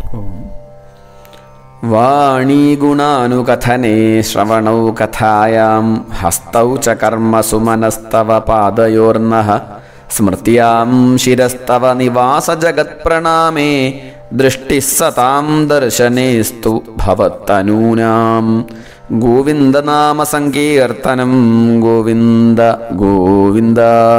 വാണീഗുണാനുകഥനെ ശ്രവണൗ കഥായാം ഹസ്തൗ ച കർമ്മസു മനസ്തവ പാദയോർനഃ സ്മൃത്യാം ശിരസ്തവ നിവാസജഗത്പ്രണാമേ ദൃഷ്ടിः സതാം ദർശനേസ്തു ഭവത്തനൂനാം ഗോവിന്ദനാമ സങ്കീർത്തനം ഗോവിന്ദ ഗോവിന്ദ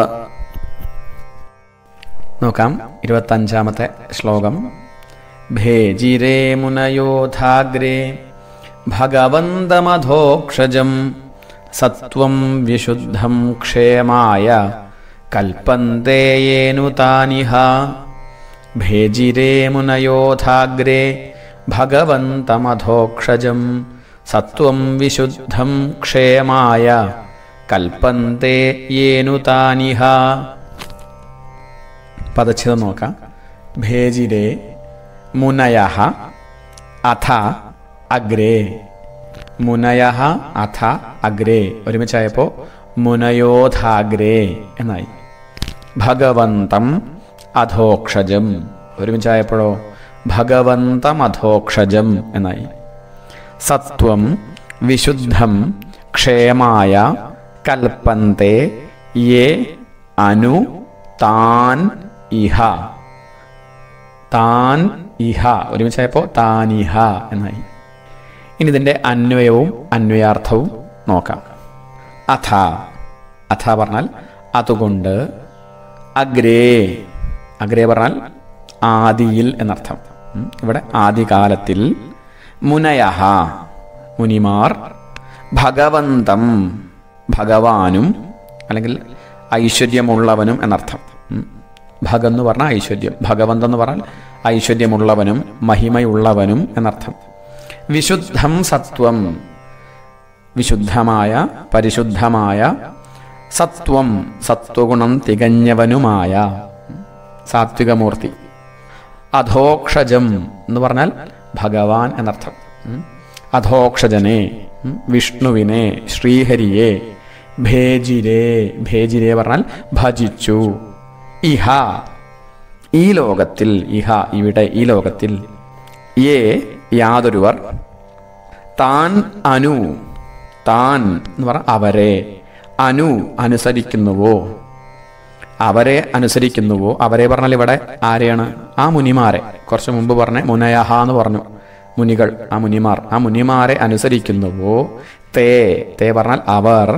നോക്കാം ഇരുപത്തഞ്ചാമത്തെ ശ്ലോകം ഭേജിരേ മുനയോധാഗ്രേ ഭഗവന്തമധോക്ഷജം സത്വം വിശുദ്ധം ക്ഷേമായ കൽപ്പന്തേ യേനു താനിഹ ഭേജിരേ മുനയോധാഗ്രേ ഭഗവന്തമധോക്ഷജം സത്വം വിശുദ്ധം ക്ഷേമായ കൽപ്പന്തേ യേനു താനിഹ പദച്ഛേദം നോക്കാം ഭേജിരേ മുനയ അഥ അഗ്രേ മുനയ അഥ അഗ്രേ ഒരുമിച്ചായപ്പോൾ മുനയോധാഗ്രേ എന്നായി ഭഗവന്തം അധോക്ഷജം ഒരുമിച്ചായപ്പോഴോ ഭഗവന്തം അധോക്ഷജം എന്നായി സത്വം വിശുദ്ധം ക്ഷേമായ കൽപ്പന്തേ യേ അനു താൻ ഇഹ താൻ ഇഹ ഒരുമിച്ചായപ്പോൾ താനിഹ എന്നായി ഇനി ഇതിൻ്റെ അന്വയവും അന്വയാർത്ഥവും നോക്കാം അഥ അഥ പറഞ്ഞാൽ അതുകൊണ്ട് അഗ്രേ അഗ്രേ പറഞ്ഞാൽ ആദിയിൽ എന്നർത്ഥം ഉം, ഇവിടെ ആദികാലത്തിൽ മുനയഹ മുനിമാർ ഭഗവന്തം ഭഗവാനും അല്ലെങ്കിൽ ഐശ്വര്യമുള്ളവനും എന്നർത്ഥം ഉം. ഭഗ എന്ന് പറഞ്ഞാൽ ഐശ്വര്യം ഭഗവന്ത് എന്ന് പറഞ്ഞാൽ ഐശ്വര്യമുള്ളവനും മഹിമയുള്ളവനും എന്നർത്ഥം വിശുദ്ധം സത്വം വിശുദ്ധമായ പരിശുദ്ധമായ സത്വം സത്വഗുണം തികഞ്ഞവനുമായ സാത്വികമൂർത്തി അധോക്ഷജം എന്ന് പറഞ്ഞാൽ ഭഗവാൻ എന്നർത്ഥം ഉം. അധോക്ഷജനെ ഉം, വിഷ്ണുവിനെ ശ്രീഹരിയെ ഭേജിരേ ഭേജിരേ പറഞ്ഞാൽ ഭജിച്ചു ഇഹ ഈ ലോകത്തിൽ ഇഹ ഇവിടെ ഈ ലോകത്തിൽ ഏ യാതൊരുവർ താൻ അനു താൻ എന്ന് പറഞ്ഞ അവരെ അനു അനുസരിക്കുന്നുവോ അവരെ അനുസരിക്കുന്നുവോ അവരെ പറഞ്ഞാൽ ഇവിടെ ആരെയാണ് ആ മുനിമാരെ കുറച്ച് മുമ്പ് പറഞ്ഞ മുനയഹ എന്ന് പറഞ്ഞു മുനികൾ ആ മുനിമാർ ആ മുനിമാരെ അനുസരിക്കുന്നുവോ തേ തേ പറഞ്ഞാൽ അവർ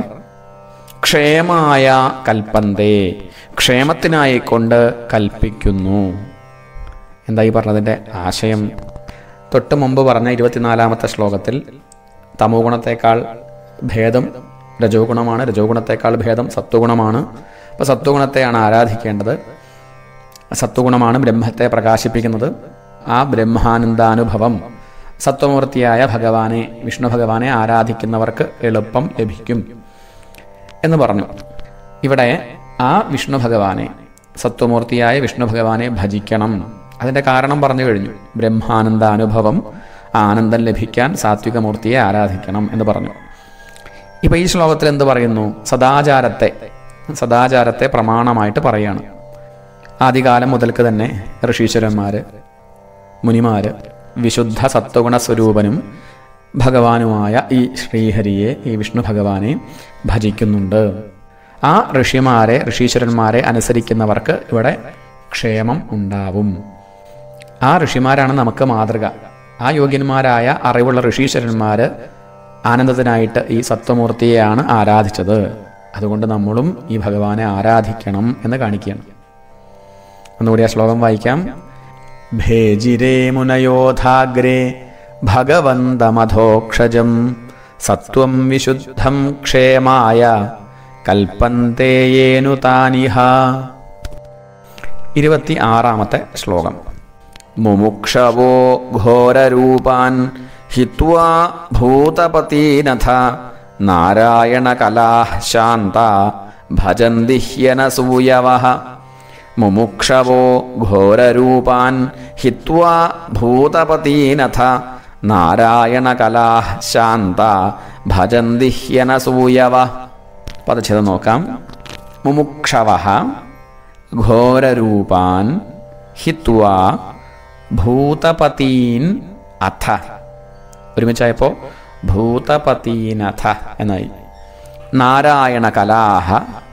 ക്ഷേമായ കൽപ്പന്തേ ക്ഷേമത്തിനായി കൊണ്ട് കൽപ്പിക്കുന്നു എന്തായി പറഞ്ഞതിൻ്റെ ആശയം തൊട്ട് മുമ്പ് പറഞ്ഞ ഇരുപത്തിനാലാമത്തെ ശ്ലോകത്തിൽ തമോ ഗുണത്തേക്കാൾ ഭേദം രജോ ഗുണമാണ് രജോ ഗുണത്തേക്കാൾ ഭേദം സത്വഗുണമാണ് അപ്പോൾ സത്വഗുണത്തെയാണ് ആരാധിക്കേണ്ടത് സത്വഗുണമാണ് ബ്രഹ്മത്തെ പ്രകാശിപ്പിക്കുന്നത് ആ ബ്രഹ്മാനന്ദാനുഭവം സത്വമൂർത്തിയായ ഭഗവാനെ വിഷ്ണു ഭഗവാനെ ആരാധിക്കുന്നവർക്ക് എളുപ്പം ലഭിക്കും എന്ന് പറഞ്ഞു ഇവിടെ ആ വിഷ്ണു ഭഗവാനെ സത്വമൂർത്തിയായ വിഷ്ണു ഭഗവാനെ ഭജിക്കണം അതിൻ്റെ കാരണം പറഞ്ഞു കഴിഞ്ഞു ബ്രഹ്മാനന്ദ അനുഭവം ആനന്ദം ലഭിക്കാൻ സാത്വികമൂർത്തിയെ ആരാധിക്കണം എന്ന് പറഞ്ഞു ഇപ്പൊ ഈ ശ്ലോകത്തിൽ എന്ത് പറയുന്നു സദാചാരത്തെ സദാചാരത്തെ പ്രമാണമായിട്ട് പറയാണ് ആദ്യകാലം മുതൽക്ക് തന്നെ ഋഷീശ്വരന്മാര് മുനിമാര് വിശുദ്ധ സത്വഗുണ സ്വരൂപനും ഭഗവാനുമായ ഈ ശ്രീഹരിയെ ഈ വിഷ്ണു ഭഗവാനെ ഭജിക്കുന്നുണ്ട് ആ ഋഷിമാരെ ഋഷീശ്വരന്മാരെ അനുസരിക്കുന്നവർക്ക് ഇവിടെ ക്ഷേമം ഉണ്ടാവും ആ ഋഷിമാരാണ് നമുക്ക് മാതൃക ആ യോഗ്യന്മാരായ അറിവുള്ള ഋഷീശ്വരന്മാർ ആനന്ദത്തിനായിട്ട് ഈ സത്വമൂർത്തിയെയാണ് ആരാധിച്ചത് അതുകൊണ്ട് നമ്മളും ഈ ഭഗവാനെ ആരാധിക്കണം എന്ന് കാണിക്കുകയാണ് ഒന്നുകൂടി ആ ശ്ലോകം വായിക്കാം ഭേജിരേ മുനയോധാഗ്രേ ഭഗവന്തമധോക്ഷജം സത്വം വിശുദ്ധം ക്ഷേമായ കൽപ്പന്തേയേനു താനിഹ ഇരുപത്തി ആറാമത്തെ ശ്ലോകം മുമുക്ഷവോ ഘോരരൂപാൻ ഹിത്വാ ഭൂതപതീനഥ നാരായണകലാ ശാന്ത ഭജന്തി ഹ്യനസൂയവഃ മുമുക്ഷവോ ഘോരരൂപാൻ ഹിത്വാ ഭൂതപതീനഥ നാരായണകലാ ശാന്ത ഭജന്തി ഹ്യനസൂയവ പദച്ഛേദം നോക്കാം മുമുക്ഷവ ഘോരരൂപാൻ ഹിത്വാ ഭൂതപതീൻ അഥ ഒരുമിച്ചായപ്പോ ഭൂതപതീനഥ എന്നായി നാരായണ കലാഹ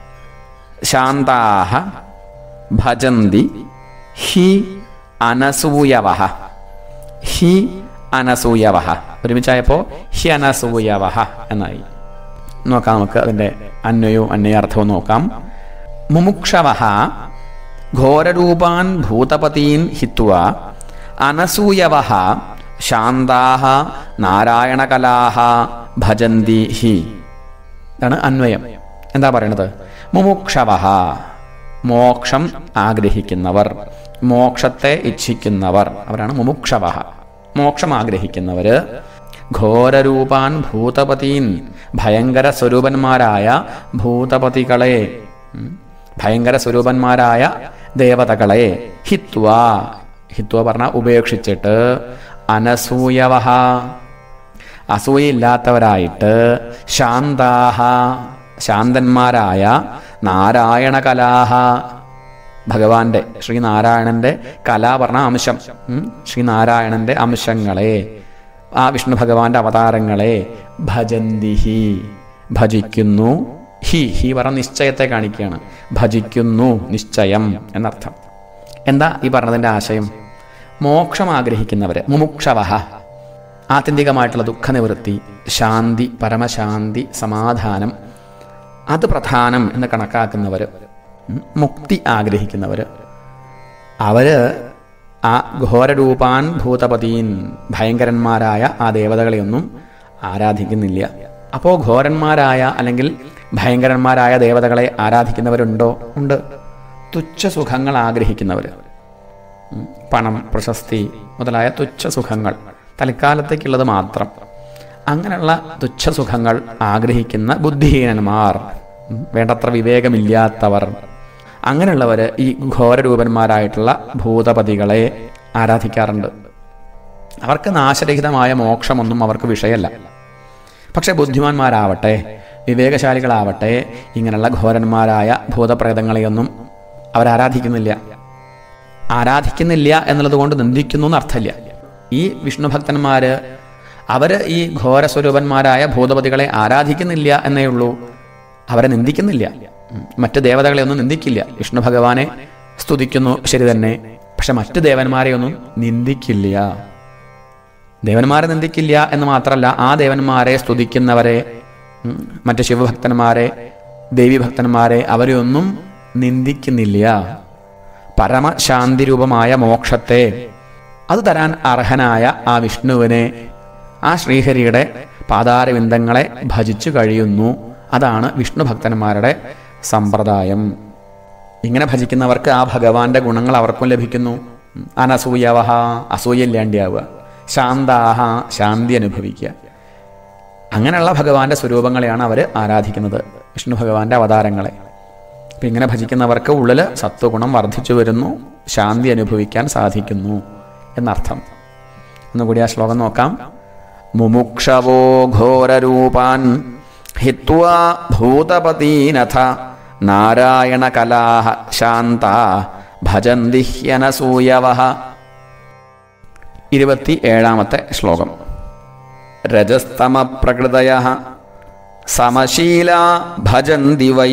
ശാന്താഹ ഭജന്തി ഹി അനസൂയവ ഹി അനസൂയവ ഒരുമിച്ചായപ്പോ ഹി അനസൂയവ എന്നായി നോക്കാം നമുക്ക് അതിന്റെ അന്വയവും അന്വയാർത്ഥവും നോക്കാം മുമുക്ഷവ ഘോരരൂപാൻ ഭൂതപതീൻ ഹിത്വ അനസൂയവ ശാന്താഹ നാരായണകലാഹ ഭജന്തി ഹി ഇതാണ് അന്വയം എന്താ പറയണത് മുമുക്ഷവ മോക്ഷം ആഗ്രഹിക്കുന്നവർ മോക്ഷത്തെ ഇച്ഛിക്കുന്നവർ അവരാണ് മുമുക്ഷവ മോക്ഷം ആഗ്രഹിക്കുന്നവര് ഘോരരൂപാൻ ഭൂതപതീൻ ഭയങ്കര സ്വരൂപന്മാരായ ഭൂതപതികളെ ഉം, ഭയങ്കര സ്വരൂപന്മാരായ ദേവതകളെ ഹിത്വ ഹിത്വ പറഞ്ഞ ഉപേക്ഷിച്ചിട്ട് അനസൂയവഹ അസൂയയില്ലാത്തവരായിട്ട് ശാന്താഹ ശാന്തന്മാരായ നാരായണകലാഹ ഭഗവാന്റെ ശ്രീനാരായണന്റെ കല പറഞ്ഞ അംശം ഉം, ശ്രീനാരായണന്റെ അംശങ്ങളെ ആ വിഷ്ണു ഭഗവാന്റെ അവതാരങ്ങളെ ഭജന്തിഹി ഭജിക്കുന്നു ഹി ഹി പറഞ്ഞ നിശ്ചയത്തെ കാണിക്കുകയാണ് ഭജിക്കുന്നു നിശ്ചയം എന്നർത്ഥം എന്താ ഈ പറഞ്ഞതിന്റെ ആശയം മോക്ഷം ആഗ്രഹിക്കുന്നവര് മുമുക്ഷവഹ ആത്യന്തികമായിട്ടുള്ള ദുഃഖനിവൃത്തി ശാന്തി പരമശാന്തി സമാധാനം അത് പ്രധാനം എന്ന് കണക്കാക്കുന്നവർ മുക്തി ആഗ്രഹിക്കുന്നവർ അവര് ആ ഘോരരൂപാൻ ഭൂതപതീൻ ഭയങ്കരന്മാരായ ആ ദേവതകളെയൊന്നും ആരാധിക്കുന്നില്ല അപ്പോൾ ഘോരന്മാരായ അല്ലെങ്കിൽ ഭയങ്കരന്മാരായ ദേവതകളെ ആരാധിക്കുന്നവരുണ്ടോ ഉണ്ട് തുച്ഛ സുഖങ്ങൾ ആഗ്രഹിക്കുന്നവർ ഉം. പണം പ്രശസ്തി മുതലായ തുച്ഛ സുഖങ്ങൾ തൽക്കാലത്തേക്കുള്ളത് മാത്രം അങ്ങനെയുള്ള തുച്ഛ സുഖങ്ങൾ ആഗ്രഹിക്കുന്ന ബുദ്ധിഹീനന്മാർ ഉം. വേണ്ടത്ര വിവേകമില്ലാത്തവർ അങ്ങനെയുള്ളവർ ഈ ഘോരരൂപന്മാരായിട്ടുള്ള ഭൂതപതികളെ ആരാധിക്കാറുണ്ട് അവർക്ക് നാശരഹിതമായ മോക്ഷമൊന്നും അവർക്ക് വിഷയമല്ല പക്ഷെ ബുദ്ധിമാന്മാരാവട്ടെ വിവേകശാലികളാവട്ടെ ഇങ്ങനെയുള്ള ഘോരന്മാരായ ഭൂതപ്രേതങ്ങളെയൊന്നും അവരാരാധിക്കുന്നില്ല ആരാധിക്കുന്നില്ല എന്നുള്ളത് കൊണ്ട് നിന്ദിക്കുന്നു എന്നർത്ഥമില്ല ഈ വിഷ്ണു ഭക്തന്മാര് അവര് ഈ ഘോരസ്വരൂപന്മാരായ ഭൂതപതികളെ ആരാധിക്കുന്നില്ല എന്നേ ഉള്ളൂ അവരെ നിന്ദിക്കുന്നില്ല ഉം. മറ്റ് ദേവതകളെ ഒന്നും നിന്ദിക്കില്ല വിഷ്ണു ഭഗവാനെ സ്തുതിക്കുന്നു ശരി തന്നെ പക്ഷെ മറ്റ് ദേവന്മാരെ ഒന്നും നിന്ദിക്കില്ല ദേവന്മാരെ നിന്ദിക്കില്ല എന്ന് മാത്രമല്ല ആ ദേവന്മാരെ സ്തുതിക്കുന്നവരെ ഉം, മറ്റ് ശിവഭക്തന്മാരെ ദേവീഭക്തന്മാരെ അവരെ ഒന്നും നിന്ദിക്കുന്നില്ല പരമശാന്തി രൂപമായ മോക്ഷത്തെ അത് തരാൻ അർഹനായ ആ വിഷ്ണുവിനെ ആ ശ്രീഹരിയുടെ പാതാരവിന്ദങ്ങളെ ഭജിച്ചു കഴിയുന്നു അതാണ് വിഷ്ണു ഭക്തന്മാരുടെ സമ്പ്രദായം ഇങ്ങനെ ഭജിക്കുന്നവർക്ക് ആ ഭഗവാന്റെ ഗുണങ്ങൾ അവർക്കും ലഭിക്കുന്നു അനസൂയവഹ അസൂയയില്ലാണ്ടിയാവുക ശാന്താഹ ശാന്തി അനുഭവിക്കുക അങ്ങനെയുള്ള ഭഗവാന്റെ സ്വരൂപങ്ങളെയാണ് അവർ ആരാധിക്കുന്നത് വിഷ്ണു ഭഗവാന്റെ അവതാരങ്ങളെ അപ്പം ഇങ്ങനെ ഭജിക്കുന്നവർക്ക് ഉള്ളിൽ സത്വഗുണം വർദ്ധിച്ചു വരുന്നു ശാന്തി അനുഭവിക്കാൻ സാധിക്കുന്നു എന്നർത്ഥം ഒന്നുകൂടി ആ ശ്ലോകം നോക്കാം മുമുക്ഷവോ ഘോരരൂപാൻ ഹിത്വാ ഭൂതപതീനഥ നാരായണകലാഹ ശാന്ത ഭജന്തി ഹ്യനസൂയവ ഇരുപത്തി ഏഴാമത്തെ ശ്ലോകം രജസ്തമപ്രകൃതയ സമശീല ഭജന്തി വൈ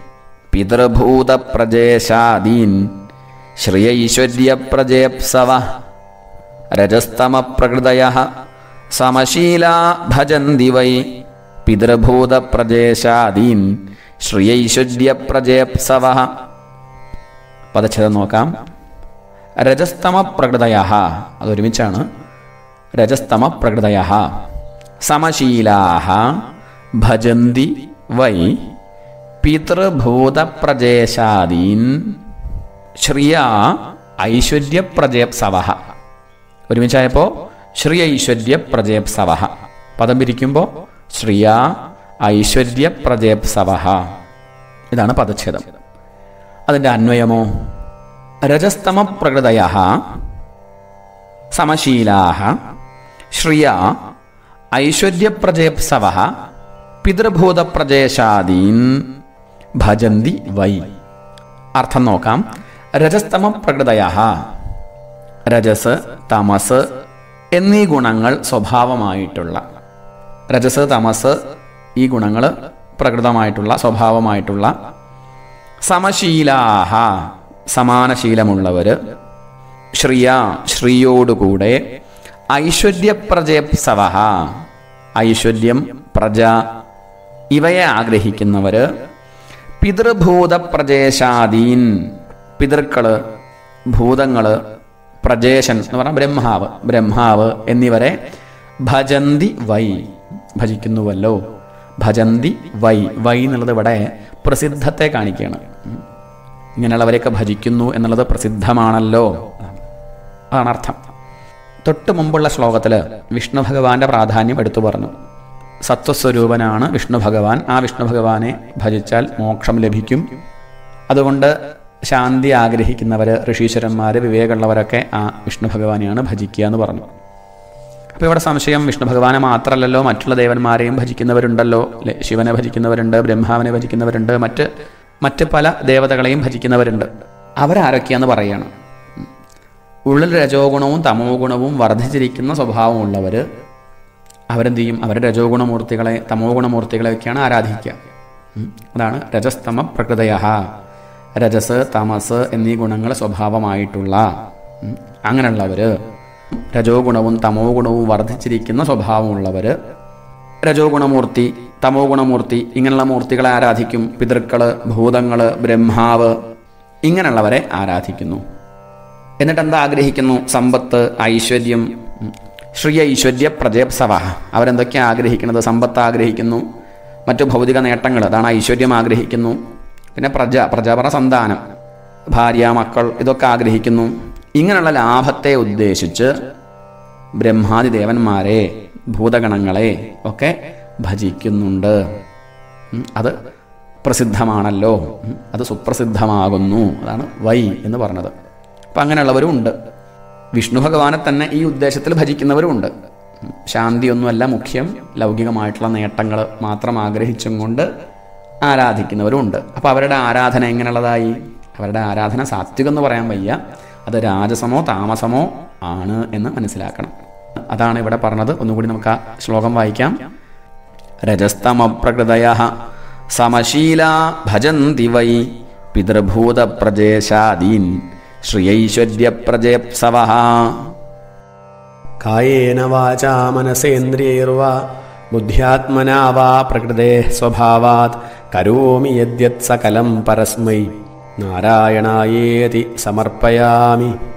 പിതൃഭൂതപ്രജേശാദീൻ ശ്രിയൈശ്വര്യപ്രജേപ്സവ രജസ്തമപ്രകൃതയ സമശീല ഭജന്തി വൈ പിതൃഭൂതപ്രജേശാദീൻ ശ്രിയൈശ്വര്യപ്രജേപ്സവ പദച്ഛേദം നോക്കാം രജസ്തമ പ്രകൃതയ അതൊരുമിച്ചാണ് രജസ്തമ പ്രകൃതയ സമശീലാ ഭജന്തി വൈ പിതൃഭൂതപ്രജേശാദീൻ ശ്രിയ ഐശ്വര്യപ്രജേപ്സവ ഒരുമിച്ചായപ്പോൾ ശ്രീ ഐശ്വര്യപ്രജേപ്സവ പദം പിരിക്കുമ്പോൾ ശ്രിയ ഐശ്വര്യപ്രജേപ്സവ ഇതാണ് പദച്ഛേദം അതിൻ്റെ അന്വയമോ രജസ്തമ പ്രകൃതയ സമശീലാ ശ്രിയ ഐശ്വര്യപ്രജേപ്സവ പിതൃഭൂതപ്രജേശാദീൻ ഭജന്തി വൈ അർത്ഥം നോക്കാം രജസ്തമ പ്രകൃതയ രജസ് തമസ് എന്നീ ഗുണങ്ങൾ സ്വഭാവമായിട്ടുള്ള രജസ് തമസ് ഈ ഗുണങ്ങൾ പ്രകൃതമായിട്ടുള്ള സ്വഭാവമായിട്ടുള്ള സമശീലാഹ സമാനശീലമുള്ളവർ ശ്രിയ ശ്രീയോടുകൂടെ ഐശ്വര്യപ്രജേപ്സവ ഐശ്വര്യം പ്രജ ഇവയെ ആഗ്രഹിക്കുന്നവർ പിതൃഭൂത പ്രജേശാദീൻ പിതൃക്കള് ഭൂതങ്ങള് പ്രജേശൻ എന്ന് പറഞ്ഞാൽ ബ്രഹ്മാവ് ബ്രഹ്മാവ് എന്നിവരെ ഭജന്തി വൈ ഭജിക്കുന്നുവല്ലോ ഭജന്തി വൈ വൈ എന്നുള്ളത് ഇവിടെ പ്രസിദ്ധത്തെ കാണിക്കുകയാണ് ഉം. ഇങ്ങനെയുള്ളവരെയൊക്കെ ഭജിക്കുന്നു എന്നുള്ളത് പ്രസിദ്ധമാണല്ലോ അതാണ് അർത്ഥം തൊട്ട് മുമ്പുള്ള ശ്ലോകത്തിൽ വിഷ്ണു ഭഗവാന്റെ പ്രാധാന്യം എടുത്തു പറഞ്ഞു സത്വസ്വരൂപനാണ് വിഷ്ണു ഭഗവാൻ ആ വിഷ്ണു ഭഗവാനെ ഭജിച്ചാൽ മോക്ഷം ലഭിക്കും അതുകൊണ്ട് ശാന്തി ആഗ്രഹിക്കുന്നവർ ഋഷീശ്വരന്മാർ വിവേകമുള്ളവരൊക്കെ ആ വിഷ്ണു ഭഗവാനെയാണ് ഭജിക്കുക എന്ന് പറഞ്ഞു അപ്പോൾ ഇവിടെ സംശയം വിഷ്ണു ഭഗവാനെ മാത്രമല്ലല്ലോ മറ്റുള്ള ദേവന്മാരെയും ഭജിക്കുന്നവരുണ്ടല്ലോ അല്ലെ ശിവനെ ഭജിക്കുന്നവരുണ്ട് ബ്രഹ്മാവിനെ ഭജിക്കുന്നവരുണ്ട് മറ്റ് മറ്റ് പല ദേവതകളെയും ഭജിക്കുന്നവരുണ്ട് അവരാരൊക്കെയാന്ന് പറയണം ഉള്ളിൽ രജോ ഗുണവും തമോ ഗുണവും വർദ്ധിച്ചിരിക്കുന്ന സ്വഭാവമുള്ളവർ അവരെന്ത് ചെയ്യും അവർ രജോ ഗുണമൂർത്തികളെ തമോ ഗുണമൂർത്തികളെയൊക്കെയാണ് ആരാധിക്കുക ഉം. അതാണ് രജസ്തമ പ്രകൃതയ രജസ് തമസ് എന്നീ ഗുണങ്ങൾ സ്വഭാവമായിട്ടുള്ള ഉം, അങ്ങനെയുള്ളവർ രജോ ഗുണവും തമോ ഗുണവും വർദ്ധിച്ചിരിക്കുന്ന സ്വഭാവമുള്ളവർ രജോ ഗുണമൂർത്തി തമോ ഗുണമൂർത്തി ഇങ്ങനെയുള്ള മൂർത്തികളെ ആരാധിക്കും പിതൃക്കള് ഭൂതങ്ങള് ബ്രഹ്മാവ് ഇങ്ങനെയുള്ളവരെ ആരാധിക്കുന്നു എന്നിട്ട് എന്താ ആഗ്രഹിക്കുന്നു സമ്പത്ത് ഐശ്വര്യം ഉം. ശ്രീ ഐശ്വര്യ പ്രജേപ്സവ അവരെന്തൊക്കെയാണ് ആഗ്രഹിക്കുന്നത് സമ്പത്ത് ആഗ്രഹിക്കുന്നു മറ്റു ഭൗതിക നേട്ടങ്ങൾ അതാണ് ഐശ്വര്യം ആഗ്രഹിക്കുന്നു പിന്നെ പ്രജ പ്രജ പറ സന്താനം ഭാര്യ മക്കൾ ഇതൊക്കെ ആഗ്രഹിക്കുന്നു ഇങ്ങനെയുള്ള ലാഭത്തെ ഉദ്ദേശിച്ച് ബ്രഹ്മാദി ദേവന്മാരെ ഭൂതഗണങ്ങളെ ഒക്കെ ഭജിക്കുന്നുണ്ട് ഉം. അത് പ്രസിദ്ധമാണല്ലോ ഉം. അത് സുപ്രസിദ്ധമാകുന്നു അതാണ് വൈ എന്ന് പറഞ്ഞത് അപ്പം അങ്ങനെയുള്ളവരും ഉണ്ട് വിഷ്ണു ഭഗവാനെ തന്നെ ഈ ഉദ്ദേശത്തിൽ ഭജിക്കുന്നവരും ഉണ്ട് ഉം. ശാന്തിയൊന്നുമല്ല മുഖ്യം ലൗകികമായിട്ടുള്ള നേട്ടങ്ങൾ മാത്രം ആഗ്രഹിച്ചും കൊണ്ട് ആരാധിക്കുന്നവരും ഉണ്ട് അപ്പോൾ അവരുടെ ആരാധന എങ്ങനെയുള്ളതായി അവരുടെ ആരാധന സാത്വികം എന്ന് പറയാൻ വയ്യ അത് രാജസമോ താമസമോ ആണ് എന്ന് മനസ്സിലാക്കണം അതാണ് ഇവിടെ പറഞ്ഞത് ഒന്നുകൂടി നമുക്ക് ആ ശ്ലോകം വായിക്കാം രജസ്തമപ്രകൃതയ സമശീല ഭജന്തി വൈ പിതൃഭൂത പ്രജേശാദീൻ ശ്രിയൈശ്വര്യപ്രജേപ്സവ കായേന വാചാ മനസേന്ദ്രിയൈർവാ ബുദ്ധ്യാത്മനാ വാ പ്രകൃതേ സ്വഭാവാത് കരോമി യദ്യത് സകലം പരസ്മൈ നാരായണായേതി സമർപ്പയാമി